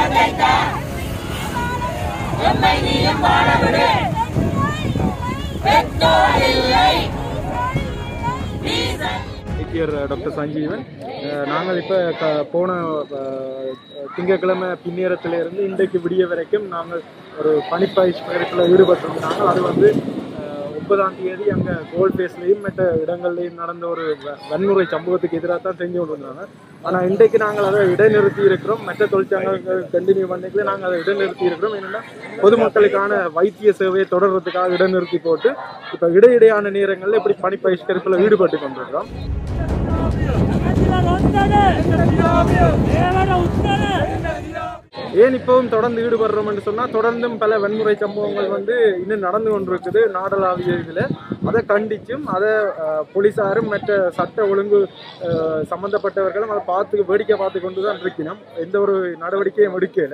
எம்மை நீயும் வாழவிடு பெற்றோர் இல்லை நீசன் வைத்தியர் டாக்டர் சஞ்சீவன் அஹ் நாங்கள் இப்போ க போன அஹ், திங்கட்கிழமை பின்னேரத்திலிருந்து இன்றைக்கு விடிய வரைக்கும் நாங்கள் ஒரு பனிப்பயிற்சியில் ஈடுபட்டிருந்தாங்க அது வந்து அஹ், முப்பதாம் தேதி அங்கே கோல்ட் பேஸ்லேயும் மற்ற இடங்கள்லையும் நடந்த ஒரு வ- வன்முறை சம்பவத்துக்கு எதிராக தான் செஞ்சு கொண்டு வந்தாங்க ஆனால் இன்றைக்கு நாங்கள் அதை இடைநிறுத்தி இருக்கிறோம் மற்ற தொழிற்சங்கங்கள் கண்டினியூ பண்ணிக்கல நாங்கள் அதை இடைநிறுத்தி இருக்கிறோம் என்னென்னா பொதுமக்களுக்கான வைத்திய சேவையை தொடர்றதுக்காக இடைநிறுத்தி போட்டு இப்போ இடையிடையான நேரங்களில் இப்படி பனிப்பயிற்சிக்கிறதுல ஈடுபட்டு கொண்டிருக்கிறோம் ஏன் இப்பவும் தொடர்ந்து ஈடுபடுறோம் என்று சொன்னா தொடர்ந்தும் பல வன்முறை சம்பவங்கள் வந்து இன்னும் நடந்து கொண்டிருக்குது நாடளாவிய இதுல அதை கண்டிச்சும் அதை அஹ், போலீசாரும் மற்ற சட்ட ஒழுங்கு அஹ், சம்பந்தப்பட்டவர்களும் அதை பார்த்து வேடிக்கை பார்த்து கொண்டு தான் இருக்கணும் எந்த ஒரு நடவடிக்கையும் எடுக்கல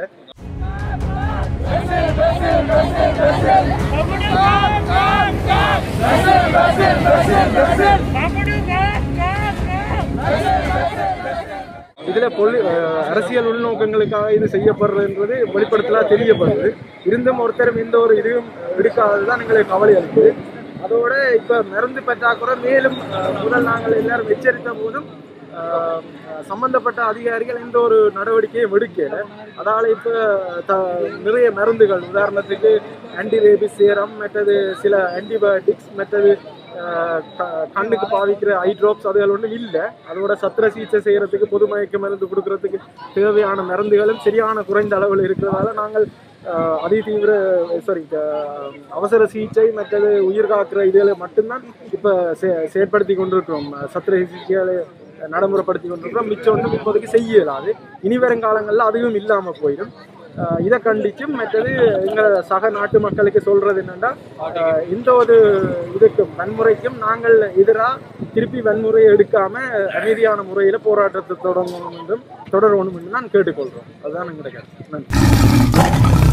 இதுல பொலி அஹ், அரசியல் உள்நோக்கங்களுக்காக இது செய்யப்படுறதுன்றது வெளிப்படுத்தலா தெரியப்படுது இருந்தும் ஒருத்தரும் எந்த ஒரு இதுவும் எடுக்காததுதான் எங்களுக்கு கவலை அளிக்குது அதோட இப்ப மருந்து பற்றாக்குறை மேலும் அஹ், முதல் நாங்கள் எல்லாரும் எச்சரித்த போதும் அஹ், சம்பந்தப்பட்ட அதிகாரிகள் எந்த ஒரு நடவடிக்கையும் எடுக்கல அதால இப்ப த நிறைய மருந்துகள் உதாரணத்துக்கு ஆன்டி ரேபிஸ் சேரம் மற்றது சில ஆன்டிபயோட்டிக்ஸ் மற்றது அஹ், க- கண்ணுக்கு பாதிக்கிற ஐ ட்ராப்ஸ் அதுகள் ஒன்றும் இல்லை அதோட சத்திர சிகிச்சை செய்யறதுக்கு பொது மயக்க மருந்து கொடுக்கறதுக்கு தேவையான மருந்துகளும் சரியான குறைந்த அளவில் இருக்கிறதால நாங்கள் அஹ், அதிதீவிர சாரி அவசர சிகிச்சை மற்றது உயிர் காக்கிற இதுகளை மட்டும்தான் இப்போ செ செயற்படுத்தி கொண்டிருக்கிறோம் சத்திர சிகிச்சைகளை நடைமுறைப்படுத்தி கொண்டிருக்கிறோம் மிச்சம் ஒன்றும் இப்போதைக்கு செய்ய இயலாது இனி வரும் காலங்களில் அதுவும் இல்லாமல் போயிடும் அஹ் இதை கண்டிச்சும் மற்றது எங்கள் சக நாட்டு மக்களுக்கு சொல்றது என்னன்னா அஹ் எந்த ஒரு இதுக்கும் வன்முறைக்கும் நாங்கள் எதிராக திருப்பி வன்முறையை எடுக்காம அமைதியான முறையில் போராட்டத்தை தொடங்கணும் என்றும் தொடரணும் என்று நான் கேட்டுக்கொள்கிறோம் அதுதான் எங்களுடைய கருத்து நன்றி